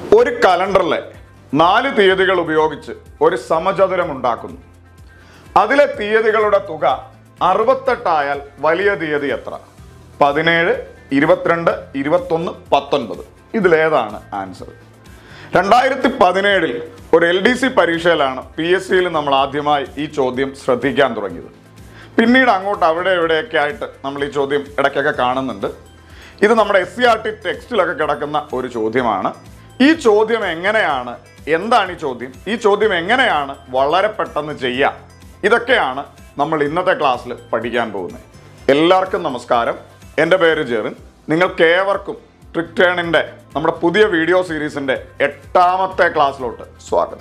ഒരു കലണ്ടറിലെ നാല് തീയതികൾ ഉപയോഗിച്ച് ഒരു സമചതുരം ഉണ്ടാക്കുന്നു അതിലെ തീയതികളുടെ തുക അറുപത്തെട്ടായാൽ വലിയ തീയതി എത്ര പതിനേഴ് ഇരുപത്തിരണ്ട് ഇരുപത്തൊന്ന് പത്തൊൻപത് ഇതിലേതാണ് ആൻസർ രണ്ടായിരത്തി പതിനേഴിൽ ഒരു എൽ ഡി സി പരീക്ഷയിലാണ് പി എസ് സിയിൽ നമ്മൾ ആദ്യമായി ഈ ചോദ്യം ശ്രദ്ധിക്കാൻ തുടങ്ങിയത് പിന്നീട് അങ്ങോട്ട് അവിടെ ഇവിടെയൊക്കെ ആയിട്ട് നമ്മൾ ഈ ചോദ്യം ഇടയ്ക്കൊക്കെ കാണുന്നുണ്ട് ഇത് നമ്മുടെ എസ് സി ആർ ടി ടെക്സ്റ്റിലൊക്കെ കിടക്കുന്ന ഒരു ചോദ്യമാണ് ഈ ചോദ്യം എങ്ങനെയാണ് എന്താണ് ഈ ചോദ്യം ഈ ചോദ്യം എങ്ങനെയാണ് വളരെ പെട്ടെന്ന് ചെയ്യുക ഇതൊക്കെയാണ് നമ്മൾ ഇന്നത്തെ ക്ലാസ്സിൽ പഠിക്കാൻ പോകുന്നത് എല്ലാവർക്കും നമസ്കാരം എൻ്റെ പേര് ജെറിൻ നിങ്ങൾക്കേവർക്കും ട്രിക് ടേണിൻ്റെ നമ്മുടെ പുതിയ വീഡിയോ സീരീസിൻ്റെ എട്ടാമത്തെ ക്ലാസ്സിലോട്ട് സ്വാഗതം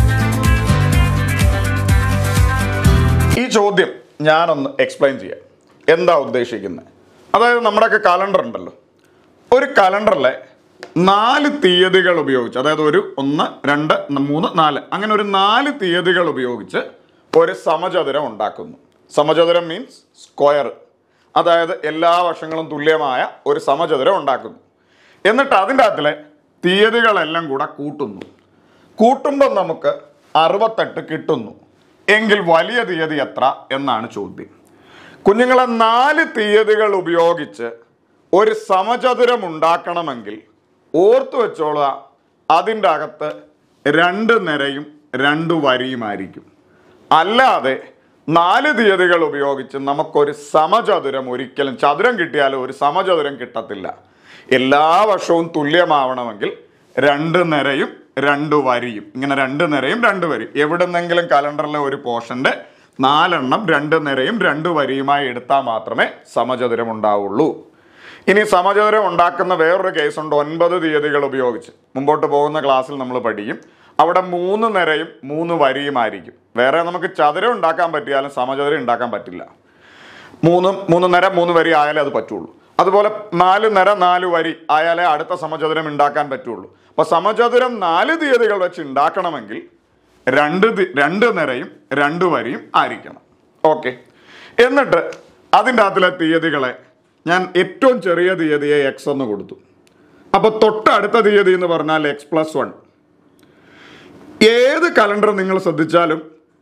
ഈ ചോദ്യം ഞാനൊന്ന് എക്സ്പ്ലെയിൻ ചെയ്യാം എന്താ ഉദ്ദേശിക്കുന്നത് അതായത് നമ്മുടെയൊക്കെ കലണ്ടർ ഉണ്ടല്ലോ ഒരു കലണ്ടറിലെ നാല് തീയതികൾ ഉപയോഗിച്ച് അതായത് ഒരു ഒന്ന് രണ്ട് മൂന്ന് നാല് അങ്ങനെ ഒരു നാല് തീയതികൾ ഉപയോഗിച്ച് ഒരു സമചതുരം ഉണ്ടാക്കുന്നു സമചതുരം മീൻസ് സ്ക്വയർ അതായത് എല്ലാ വശങ്ങളും തുല്യമായ ഒരു സമചതുരം ഉണ്ടാക്കുന്നു എന്നിട്ട് അതിൻ്റെ അകത്തിലെ തീയതികളെല്ലാം കൂടെ കൂട്ടുന്നു കൂട്ടുമ്പോൾ നമുക്ക് അറുപത്തെട്ട് കിട്ടുന്നു എങ്കിൽ വലിയ തീയതി എത്ര എന്നാണ് ചോദ്യം കുഞ്ഞുങ്ങളെ നാല് തീയതികൾ ഉപയോഗിച്ച് ഒരു സമചതുരം ഉണ്ടാക്കണമെങ്കിൽ ഓർത്തു വെച്ചോളുക അതിൻ്റെ അകത്ത് രണ്ട് നിരയും രണ്ട് വരിയുമായിരിക്കും അല്ലാതെ നാല് തീയതികൾ ഉപയോഗിച്ച് നമുക്കൊരു സമചതുരം ഒരിക്കലും ചതുരം കിട്ടിയാലും ഒരു സമചതുരം കിട്ടത്തില്ല എല്ലാ വർഷവും തുല്യമാവണമെങ്കിൽ രണ്ട് നിരയും രണ്ട് വരിയും ഇങ്ങനെ രണ്ട് നിരയും രണ്ട് വരിയും എവിടുന്നെങ്കിലും കലണ്ടറിലെ ഒരു പോർഷന്റെ നാലെണ്ണം രണ്ട് നിരയും രണ്ട് വരിയുമായി എടുത്താൽ മാത്രമേ സമചതുരം ഉണ്ടാവുള്ളൂ ഇനി സമചതുരം ഉണ്ടാക്കുന്ന വേറൊരു കേസുണ്ട് ഒൻപത് തീയതികൾ ഉപയോഗിച്ച് മുമ്പോട്ട് പോകുന്ന ക്ലാസ്സിൽ നമ്മൾ പഠിക്കും അവിടെ മൂന്ന് നിരയും മൂന്ന് വരിയുമായിരിക്കും വേറെ നമുക്ക് ചതുരം ഉണ്ടാക്കാൻ പറ്റിയാലും സമചതുരം ഉണ്ടാക്കാൻ പറ്റില്ല മൂന്ന് മൂന്ന് നിര മൂന്ന് വരി ആയാലേ അത് പറ്റുള്ളൂ അതുപോലെ നാല് നിര നാല് വരി ആയാലേ അടുത്ത സമചതുരം ഉണ്ടാക്കാൻ പറ്റുള്ളൂ അപ്പൊ സമചതുരം നാല് തീയതികൾ വെച്ച് ഉണ്ടാക്കണമെങ്കിൽ രണ്ട് തി- രണ്ട് നിരയും രണ്ട് വരിയും ആയിരിക്കണം ഓക്കെ എന്നിട്ട് അതിൻ്റെ അകത്തിലെ തീയതികളെ ഞാൻ ഏറ്റവും ചെറിയ തീയതിയെ എക്സ് എന്ന് കൊടുത്തു അപ്പൊ തൊട്ടടുത്ത തീയതി എന്ന് പറഞ്ഞാൽ എക്സ് പ്ലസ് വൺ ഏത് കലണ്ടർ നിങ്ങൾ ശ്രദ്ധിച്ചാലും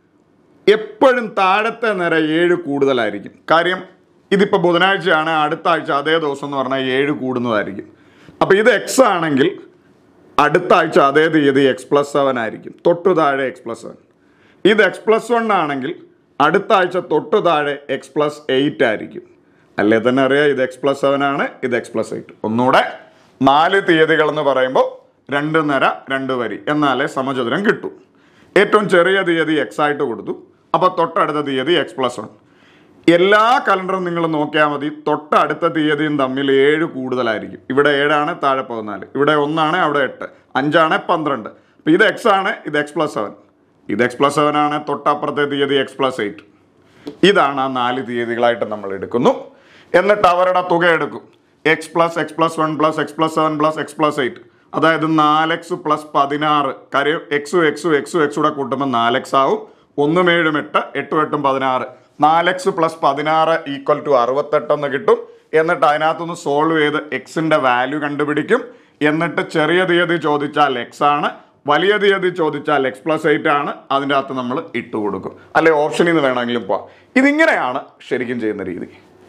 എപ്പോഴും താഴത്തെ നിര ഏഴ് കൂടുതലായിരിക്കും കാര്യം ഇതിപ്പോൾ ബുധനാഴ്ചയാണ് അടുത്ത ആഴ്ച അതേ ദിവസം എന്ന് പറഞ്ഞാൽ ഏഴ് കൂടുന്നതായിരിക്കും അപ്പോൾ ഇത് എക്സ് ആണെങ്കിൽ അടുത്ത ആഴ്ച അതേ തീയതി എക്സ് പ്ലസ് സെവൻ ആയിരിക്കും തൊട്ടു താഴെ എക്സ് പ്ലസ് സെവൻ ഇത് എക്സ് പ്ലസ് വൺ ആണെങ്കിൽ അടുത്ത ആഴ്ച തൊട്ടു താഴെ എക്സ് പ്ലസ് എയ്റ്റ് ആയിരിക്കും അല്ലേ തന്നെ അറിയാം ഇത് എക്സ് പ്ലസ് സെവൻ ആണ് ഇത് എക്സ് പ്ലസ് എയ്റ്റ് ഒന്നുകൂടെ നാല് തീയതികൾ എന്ന് പറയുമ്പോൾ രണ്ട് നിര രണ്ട് വരി എന്നാലേ സമചതുരം കിട്ടൂ ഏറ്റവും ചെറിയ തീയതി എക്സ് ആയിട്ട് കൊടുത്തു അപ്പോൾ തൊട്ടടുത്ത തീയതി എക്സ് പ്ലസ് വൺ എല്ലാ കലണ്ടറും നിങ്ങൾ നോക്കിയാൽ മതി തൊട്ടടുത്ത തീയതിയും തമ്മിൽ ഏഴ് കൂടുതലായിരിക്കും ഇവിടെ ഏഴാണ് താഴെ പതിനാല് ഇവിടെ ഒന്നാണ് അവിടെ എട്ട് അഞ്ചാണ് പന്ത്രണ്ട് അപ്പോൾ ഇത് എക്സ് ആണ് ഇത് എക്സ് പ്ലസ് സെവൻ ഇത് എക്സ് പ്ലസ് സെവൻ ആണ് തൊട്ടപ്പുറത്തെ തീയതി എക്സ് പ്ലസ് എയ്റ്റ് ഇതാണ് ആ നാല് തീയതികളായിട്ട് നമ്മൾ എടുക്കുന്നു എന്നിട്ട് അവരുടെ തുക എടുക്കും X plus X plus one plus X plus seven plus X plus eight അതായത് നാല് എക്സ് പ്ലസ് പതിനാറ് കാര്യം എക്സും എക്സും എക്സും എക്സ് കൂടെ കൂട്ടുമ്പോൾ നാല് എക്സ് ആവും ഒന്നും ഏഴും എട്ട് എട്ടും എട്ടും പതിനാറ് നാല് എക്സ് പ്ലസ് പതിനാറ് ഈക്വൽ ടു അറുപത്തെട്ടെന്ന് കിട്ടും എന്നിട്ട് അതിനകത്തുനിന്ന് സോൾവ് ചെയ്ത് എക്സിന്റെ വാല്യൂ കണ്ടുപിടിക്കും എന്നിട്ട് ചെറിയ തീയതി ചോദിച്ചാൽ എക്സ് ആണ് വലിയ തീയതി ചോദിച്ചാൽ എക്സ് പ്ലസ് എയ്റ്റ് ആണ് അതിൻ്റെ അകത്ത് നമ്മൾ ഇട്ട് കൊടുക്കും അല്ലെ ഓപ്ഷനിൽ നിന്ന് വേണമെങ്കിലും പോവാം ഇതിങ്ങനെയാണ് ശരിക്കും ചെയ്യുന്ന രീതി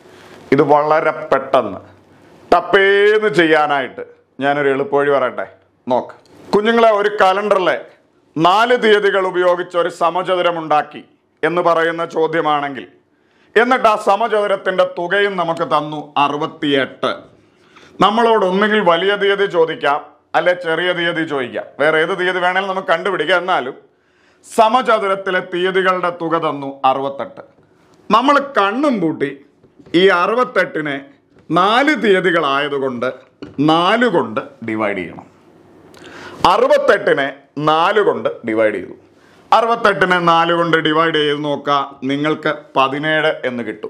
ഇത് വളരെ പെട്ടെന്ന് ടപ്പേന്ന് ചെയ്യാനായിട്ട് ഞാനൊരു എളുപ്പവഴി പറയട്ടെ നോക്ക് കുഞ്ഞുങ്ങളെ ഒരു കലണ്ടറിലെ നാല് തീയതികൾ ഉപയോഗിച്ച് ഒരു സമചതുരം ഉണ്ടാക്കി എന്ന് പറയുന്ന ചോദ്യമാണെങ്കിൽ എന്നിട്ട് ആ സമചതുരത്തിന്റെ തുകയും നമുക്ക് തന്നു അറുപത്തിയെട്ട് നമ്മളോട് ഒന്നുകിൽ വലിയ തീയതി ചോദിക്കാം അല്ലെ ചെറിയ തീയതി ചോദിക്കാം വേറെ ഏത് തീയതി വേണേലും നമുക്ക് കണ്ടുപിടിക്കാം എന്നാലും സമചതുരത്തിലെ തീയതികളുടെ തുക തന്നു അറുപത്തെട്ട് നമ്മൾ കണ്ണും പൂട്ടി ഈ അറുപത്തെട്ടിനെ നാല് തീയതികളായതുകൊണ്ട് നാല് കൊണ്ട് ഡിവൈഡ് ചെയ്യണം അറുപത്തെട്ടിനെ നാല് കൊണ്ട് ഡിവൈഡ് ചെയ്തു അറുപത്തെട്ടിനെ നാല് കൊണ്ട് ഡിവൈഡ് ചെയ്ത് നോക്കുക നിങ്ങൾക്ക് പതിനേഴ് എന്ന് കിട്ടും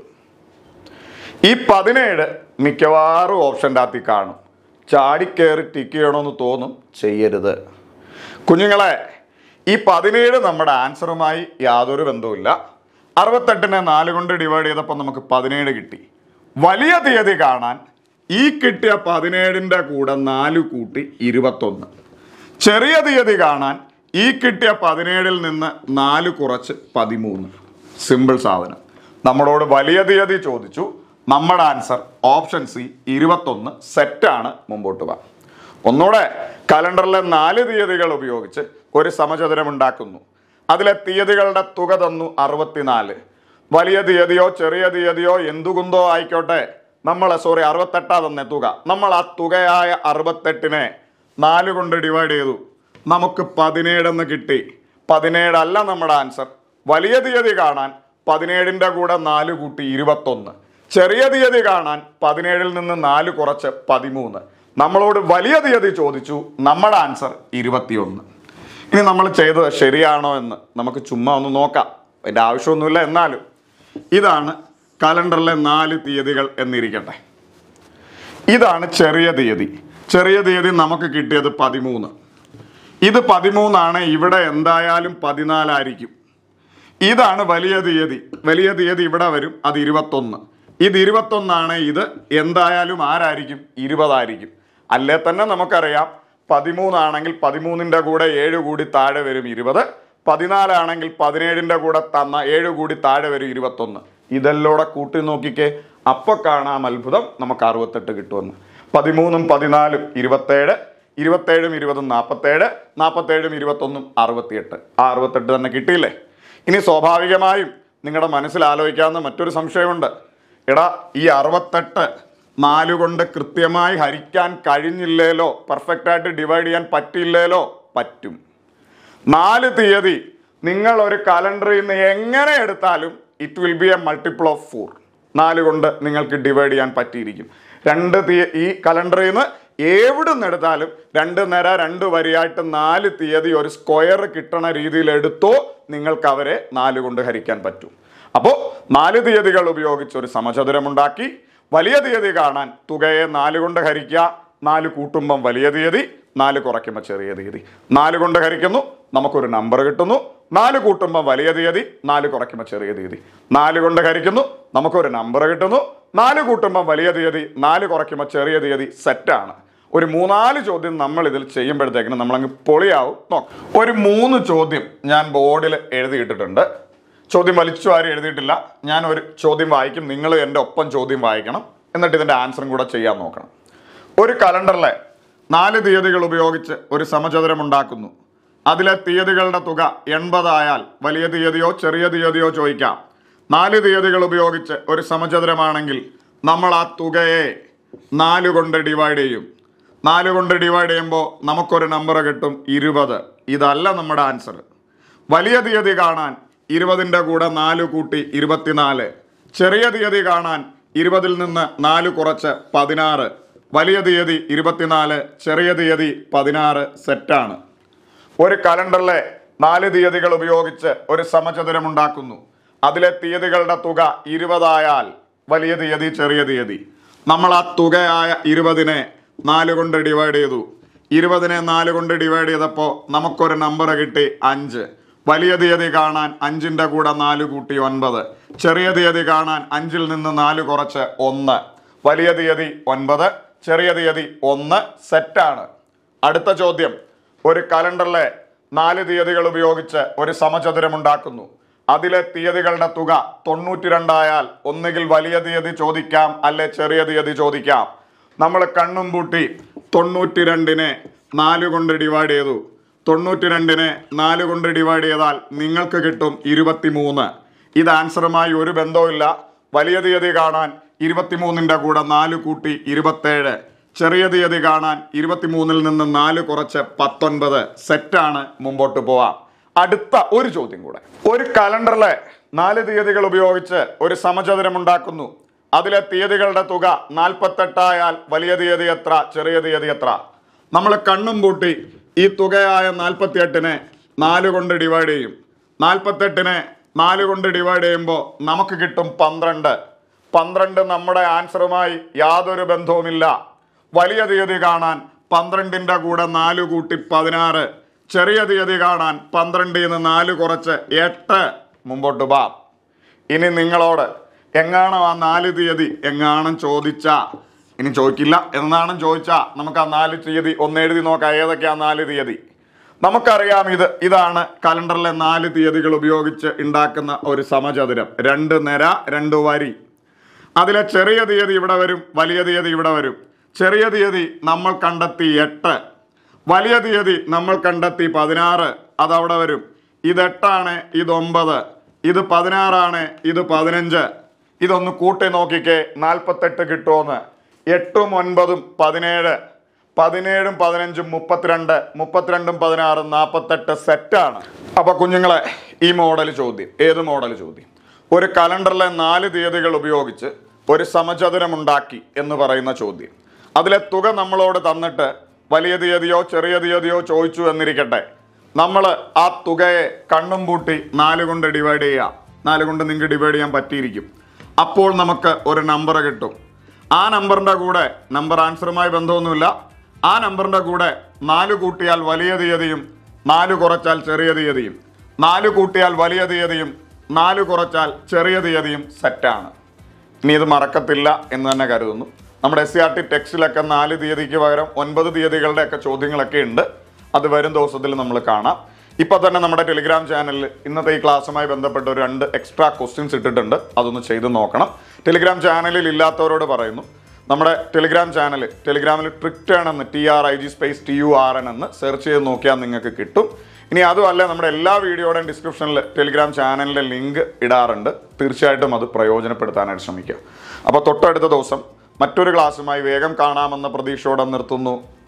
ഈ പതിനേഴ് മിക്കവാറും ഓപ്ഷൻ്റെ അകത്ത് കാണും ചാടിക്കേറി ടിക്ക് ചെയ്യണമെന്ന് തോന്നും ചെയ്യരുത് കുഞ്ഞുങ്ങളെ ഈ പതിനേഴ് നമ്മുടെ ആൻസറുമായി യാതൊരു ബന്ധവുമില്ല അറുപത്തെട്ടിനെ നാല് കൊണ്ട് ഡിവൈഡ് ചെയ്തപ്പോൾ നമുക്ക് പതിനേഴ് കിട്ടി വലിയ തീയതി കാണാൻ ഈ കിട്ടിയ പതിനേഴിൻ്റെ കൂടെ നാല് കൂട്ടി ഇരുപത്തൊന്ന് ചെറിയ തീയതി കാണാൻ ഈ കിട്ടിയ പതിനേഴിൽ നിന്ന് നാല് കുറച്ച് പതിമൂന്ന് സിമ്പിൾ സാധനം നമ്മളോട് വലിയ തീയതി ചോദിച്ചു നമ്മുടെ ആൻസർ ഓപ്ഷൻ സി ഇരുപത്തൊന്ന് സെറ്റാണ് മുമ്പോട്ട് പോകാം ഒന്നുകൂടെ കലണ്ടറിലെ നാല് തീയതികൾ ഉപയോഗിച്ച് ഒരു സമചതുരം ഉണ്ടാക്കുന്നു അതിലെ തീയതികളുടെ തുക തന്നു അറുപത്തിനാല് വലിയ തീയതിയോ ചെറിയ തീയതിയോ എന്തുകുന്തോ ആയിക്കോട്ടെ നമ്മൾ സോറി അറുപത്തെട്ടാ തന്നെ തുക നമ്മൾ ആ തുകയായ അറുപത്തെട്ടിനെ നാല് കൊണ്ട് ഡിവൈഡ് ചെയ്തു നമുക്ക് പതിനേഴെന്ന് കിട്ടി പതിനേഴല്ല നമ്മുടെ ആൻസർ വലിയ തീയതി കാണാൻ പതിനേഴിൻ്റെ കൂടെ നാല് കൂട്ടി ഇരുപത്തൊന്ന് ചെറിയ തീയതി കാണാൻ പതിനേഴിൽ നിന്ന് നാല് കുറച്ച് പതിമൂന്ന് നമ്മളോട് വലിയ തീയതി ചോദിച്ചു നമ്മുടെ ആൻസർ ഇരുപത്തിയൊന്ന് ഇനി നമ്മൾ ചെയ്തത് ശരിയാണോ എന്ന് നമുക്ക് ചുമ്മാ ഒന്ന് നോക്കാം അതിൻ്റെ ആവശ്യമൊന്നുമില്ല എന്നാലും ഇതാണ് കലണ്ടറിലെ നാല് തീയതികൾ എന്നിരിക്കട്ടെ ഇതാണ് ചെറിയ തീയതി ചെറിയ തീയതി നമുക്ക് കിട്ടിയത് പതിമൂന്ന് ഇത് പതിമൂന്നാണ് ഇവിടെ എന്തായാലും പതിനാലായിരിക്കും ഇതാണ് വലിയ തീയതി വലിയ തീയതി ഇവിടെ വരും അത് ഇരുപത്തൊന്ന് ഇത് ഇരുപത്തൊന്നാണ് ഇത് എന്തായാലും ആരായിരിക്കും ഇരുപതായിരിക്കും അല്ലേ തന്നെ നമുക്കറിയാം പതിമൂന്നാണെങ്കിൽ പതിമൂന്നിൻ്റെ കൂടെ ഏഴ് കൂടി താഴെ വരും ഇരുപത് പതിനാലാണെങ്കിൽ പതിനേഴിൻ്റെ കൂടെ തന്ന ഏഴ് കൂടി താഴെ വരും ഇരുപത്തൊന്ന് ഇതെല്ലോടെ കൂട്ടി നോക്കിക്കേ അപ്പോൾ കാണാം അത്ഭുതം നമുക്ക് അറുപത്തെട്ട് കിട്ടുമെന്ന് പതിമൂന്നും പതിനാലും ഇരുപത്തേഴ് ഇരുപത്തേഴും ഇരുപതും നാൽപ്പത്തേഴ് നാൽപ്പത്തേഴും ഇരുപത്തൊന്നും അറുപത്തിയെട്ട് ആ അറുപത്തെട്ട് തന്നെ കിട്ടിയില്ലേ ഇനി സ്വാഭാവികമായും നിങ്ങളുടെ മനസ്സിൽ ആലോചിക്കാവുന്ന മറ്റൊരു സംശയമുണ്ട് എടാ ഈ അറുപത്തെട്ട് നാല് കൊണ്ട് കൃത്യമായി ഹരിക്കാൻ കഴിഞ്ഞില്ലേലോ പെർഫെക്റ്റ് ആയിട്ട് ഡിവൈഡ് ചെയ്യാൻ പറ്റില്ലേലോ പറ്റും നാല് തീയതി നിങ്ങൾ ഒരു കലണ്ടറിൽ നിന്ന് എങ്ങനെ എടുത്താലും it will be a multiple of four നാല് കൊണ്ട് നിങ്ങൾക്ക് ഡിവൈഡ് ചെയ്യാൻ പറ്റിയിരിക്കും രണ്ട് തീയ ഈ കലണ്ടറിൽ നിന്ന് എവിടുന്ന് എടുത്താലും രണ്ട് നിര രണ്ട് വരിയായിട്ട് നാല് തീയതി ഒരു സ്ക്വയർ കിട്ടണ രീതിയിൽ എടുത്തോ നിങ്ങൾക്ക് അവരെ നാല് കൊണ്ട് ഹരിക്കാൻ പറ്റും അപ്പോൾ നാല് തീയതികൾ ഉപയോഗിച്ച് ഒരു സമചതുരമുണ്ടാക്കി വലിയ തീയതി കാണാൻ തുകയെ നാല് കൊണ്ട് ഹരിക്കുക നാല് കൂട്ടുമ്പം വലിയ തീയതി നാല് കുറയ്ക്കുമ്പോൾ ചെറിയ തീയതി നാല് കൊണ്ട് ഹരിക്കുന്നു നമുക്കൊരു നമ്പർ കിട്ടുന്നു നാല് കൂട്ടുമ്പോൾ വലിയ തീയതി നാല് കുറയ്ക്കുമ്പോൾ ചെറിയ തീയതി നാല് കൊണ്ട് ഹരിക്കുന്നു നമുക്കൊരു നമ്പർ കിട്ടുന്നു നാല് കൂട്ടുമ്പോൾ വലിയ തീയതി നാല് കുറയ്ക്കുമ്പോൾ ചെറിയ തീയതി സെറ്റാണ് ഒരു മൂന്നാല് ചോദ്യം നമ്മൾ ഇതിൽ ചെയ്യുമ്പോഴത്തേക്കിനും നമ്മളങ്ങ് പൊളിയാവും നോക്കാം ഒരു മൂന്ന് ചോദ്യം ഞാൻ ബോർഡിൽ എഴുതിയിട്ടിട്ടുണ്ട് ചോദ്യം വലിച്ചു ആരും എഴുതിയിട്ടില്ല ഞാൻ ഒരു ചോദ്യം വായിക്കും നിങ്ങൾ എൻ്റെ ഒപ്പം ചോദ്യം വായിക്കണം എന്നിട്ട് ഇതിൻ്റെ ആൻസറും കൂടെ ചെയ്യാൻ നോക്കണം ഒരു കലണ്ടറിലെ നാല് തീയതികൾ ഉപയോഗിച്ച് ഒരു സമചതുരം ഉണ്ടാക്കുന്നു അതിലെ തീയതികളുടെ തുക എൺപതായാൽ വലിയ തീയതിയോ ചെറിയ തീയതിയോ ചോദിക്കാം നാല് തീയതികൾ ഉപയോഗിച്ച് ഒരു സമചതുരമാണെങ്കിൽ നമ്മൾ ആ തുകയെ നാല് കൊണ്ട് ഡിവൈഡ് ചെയ്യും നാല് കൊണ്ട് ഡിവൈഡ് ചെയ്യുമ്പോൾ നമുക്കൊരു നമ്പർ കിട്ടും ഇരുപത് ഇതല്ല നമ്മുടെ ആൻസർ വലിയ തീയതി കാണാൻ ഇരുപതിൻ്റെ കൂടെ നാല് കൂട്ടി ഇരുപത്തിനാല് ചെറിയ തീയതി കാണാൻ ഇരുപതിൽ നിന്ന് നാല് കുറച്ച് പതിനാറ് വലിയ തീയതി ഇരുപത്തിനാല് ചെറിയ തീയതി പതിനാറ് സെറ്റാണ് ഒരു കലണ്ടറിലെ നാല് തീയതികൾ ഉപയോഗിച്ച് ഒരു സമചതുരം ഉണ്ടാക്കുന്നു അതിലെ തീയതികളുടെ തുക ഇരുപതായാൽ വലിയ തീയതി ചെറിയ തീയതി നമ്മൾ ആ തുകയായ ഇരുപതിനെ നാല് കൊണ്ട് ഡിവൈഡ് ചെയ്തു ഇരുപതിനെ നാല് കൊണ്ട് ഡിവൈഡ് ചെയ്തപ്പോൾ നമുക്കൊരു നമ്പർ കിട്ടി അഞ്ച് വലിയ തീയതി കാണാൻ അഞ്ചിൻ്റെ കൂടെ നാല് കൂട്ടി ഒൻപത് ചെറിയ തീയതി കാണാൻ അഞ്ചിൽ നിന്ന് നാല് കുറച്ച് ഒന്ന് വലിയ തീയതി ഒൻപത് ചെറിയ തീയതി ഒന്ന് സെറ്റാണ് അടുത്ത ചോദ്യം ഒരു കലണ്ടറിലെ നാല് തീയതികൾ ഉപയോഗിച്ച് ഒരു സമചതുരം ഉണ്ടാക്കുന്നു അതിലെ തീയതികളുടെ തുക തൊണ്ണൂറ്റി രണ്ടായാൽ ഒന്നുകിൽ വലിയ തീയതി ചോദിക്കാം അല്ലെ ചെറിയ തീയതി ചോദിക്കാം നമ്മൾ കണ്ണും പൂട്ടി തൊണ്ണൂറ്റി രണ്ടിനെ നാല് കൊണ്ട് ഡിവൈഡ് ചെയ്തു തൊണ്ണൂറ്റി രണ്ടിനെ നാല് കൊണ്ട് ഡിവൈഡ് ചെയ്താൽ നിങ്ങൾക്ക് കിട്ടും ഇരുപത്തി മൂന്ന് ഇത് ആൻസറുമായി ഒരു ബന്ധവുമില്ല വലിയ തീയതി കാണാൻ ഇരുപത്തിമൂന്നിൻ്റെ കൂടെ നാല് കൂട്ടി ഇരുപത്തേഴ് ചെറിയ തീയതി കാണാൻ ഇരുപത്തിമൂന്നിൽ നിന്ന് നാല് കുറച്ച് പത്തൊൻപത് സെറ്റാണ് മുമ്പോട്ട് പോവാം അടുത്ത ഒരു ചോദ്യം കൂടെ ഒരു കലണ്ടറിലെ നാല് തീയതികൾ ഉപയോഗിച്ച് ഒരു സമചതുരം ഉണ്ടാക്കുന്നു അതിലെ തീയതികളുടെ തുക നാൽപ്പത്തെട്ടായാൽ വലിയ തീയതി എത്ര ചെറിയ തീയതി എത്ര നമ്മൾ കണ്ണും പൂട്ടി ഈ തുകയായ നാൽപ്പത്തിയെട്ടിനെ നാല് കൊണ്ട് ഡിവൈഡ് ചെയ്യും നാൽപ്പത്തെട്ടിനെ നാല് കൊണ്ട് ഡിവൈഡ് ചെയ്യുമ്പോൾ നമുക്ക് കിട്ടും പന്ത്രണ്ട് പന്ത്രണ്ട് നമ്മുടെ ആൻസറുമായി യാതൊരു ബന്ധവുമില്ല വലിയ തീയതി കാണാൻ പന്ത്രണ്ടിൻ്റെ കൂടെ നാല് കൂട്ടി പതിനാറ് ചെറിയ തീയതി കാണാൻ പന്ത്രണ്ടിൽ നിന്ന് നാല് കുറച്ച് എട്ട് മുമ്പോട്ട് പാ ഇനി നിങ്ങളോട് എങ്ങാണം ആ നാല് തീയതി എങ്ങാണം ചോദിച്ചാ ഇനി ചോദിക്കില്ല എന്നാണ് ചോദിച്ചാ നമുക്ക് ആ നാല് തീയതി ഒന്ന് എഴുതി നോക്കാം ഏതൊക്കെയാ നാല് തീയതി നമുക്കറിയാം ഇത് ഇതാണ് കലണ്ടറിലെ നാല് തീയതികൾ ഉപയോഗിച്ച് ഉണ്ടാക്കുന്ന ഒരു സമചതുരം രണ്ട് നിര രണ്ട് വരി അതിലെ ചെറിയ തീയതി ഇവിടെ വരും വലിയ തീയതി ഇവിടെ വരും ചെറിയ തീയതി നമ്മൾ കണ്ടെത്തി എട്ട് വലിയ തീയതി നമ്മൾ കണ്ടെത്തി പതിനാറ് അതവിടെ വരും ഇത് എട്ടാണ് ഇത് ഒമ്പത് ഇത് പതിനാറാണ് ഇത് പതിനഞ്ച് ഇതൊന്ന് കൂട്ടി നോക്കിക്കേ നാൽപ്പത്തെട്ട് കിട്ടുമോന്ന് എട്ടും ഒൻപതും പതിനേഴ് പതിനേഴും പതിനഞ്ചും മുപ്പത്തിരണ്ട് മുപ്പത്തിരണ്ടും പതിനാറും നാൽപ്പത്തെട്ട് സെറ്റാണ് അപ്പോൾ കുഞ്ഞുങ്ങളെ ഈ മോഡൽ ചോദ്യം ഏത് മോഡൽ ചോദ്യം ഒരു കലണ്ടറിലെ നാല് തീയതികൾ ഉപയോഗിച്ച് ഒരു സമചതുരമുണ്ടാക്കി എന്ന് പറയുന്ന ചോദ്യം അതിലെ തുക നമ്മളോട് തന്നിട്ട് വലിയ തീയതിയോ ചെറിയ തീയതിയോ ചോദിച്ചു എന്നിരിക്കട്ടെ നമ്മൾ ആ തുകയെ കണ്ണും പൂട്ടി നാല് കൊണ്ട് ഡിവൈഡ് ചെയ്യാം നാല് കൊണ്ട് നിങ്ങൾക്ക് ഡിവൈഡ് ചെയ്യാൻ പറ്റിയിരിക്കും അപ്പോൾ നമുക്ക് ഒരു നമ്പർ കിട്ടും ആ നമ്പറിൻ്റെ കൂടെ നമ്പർ ആൻസറുമായി ബന്ധമൊന്നുമില്ല ആ നമ്പറിൻ്റെ കൂടെ നാല് കൂട്ടിയാൽ വലിയ തീയതിയും നാല് കുറച്ചാൽ ചെറിയ തീയതിയും നാല് കൂട്ടിയാൽ വലിയ തീയതിയും നാല് കുറച്ചാൽ ചെറിയ തീയതിയും സെറ്റാണ് ഇനി ഇത് മറക്കത്തില്ല എന്ന് തന്നെ കരുതുന്നു നമ്മുടെ എസ് സി ആർ ടി ടെക്സ്റ്റിലൊക്കെ നാല് തീയതിക്ക് പകരം ഒൻപത് തീയതികളുടെ ഒക്കെ ചോദ്യങ്ങളൊക്കെ ഉണ്ട് അത് വരും ദിവസത്തിൽ നമ്മൾ കാണാം ഇപ്പൊ തന്നെ നമ്മുടെ ടെലിഗ്രാം ചാനലിൽ ഇന്നത്തെ ഈ ക്ലാസ്സുമായി ബന്ധപ്പെട്ട് ഒരു രണ്ട് എക്സ്ട്രാ ക്വസ്റ്റ്യൻസ് ഇട്ടിട്ടുണ്ട് അതൊന്ന് ചെയ്ത് നോക്കണം ടെലിഗ്രാം ചാനലിൽ ഇല്ലാത്തവരോട് പറയുന്നു നമ്മുടെ ടെലിഗ്രാം ചാനൽ ടെലിഗ്രാമിൽ ട്രിക്ടേൺ എന്ന് T R I G space T U R N എന്ന് സെർച്ച് ചെയ്ത് നോക്കിയാൽ നിങ്ങൾക്ക് കിട്ടും ഇനി അതുമല്ല നമ്മുടെ എല്ലാ വീഡിയോയുടെയും ഡിസ്ക്രിപ്ഷനിൽ ടെലിഗ്രാം ചാനലിൻ്റെ ലിങ്ക് ഇടാറുണ്ട് തീർച്ചയായിട്ടും അത് പ്രയോജനപ്പെടുത്താനായിട്ട് ശ്രമിക്കുക അപ്പോൾ തൊട്ടടുത്ത ദിവസം മറ്റൊരു ക്ലാസ്സുമായി വേഗം കാണാമെന്ന പ്രതീക്ഷയോടെ നിർത്തുന്നു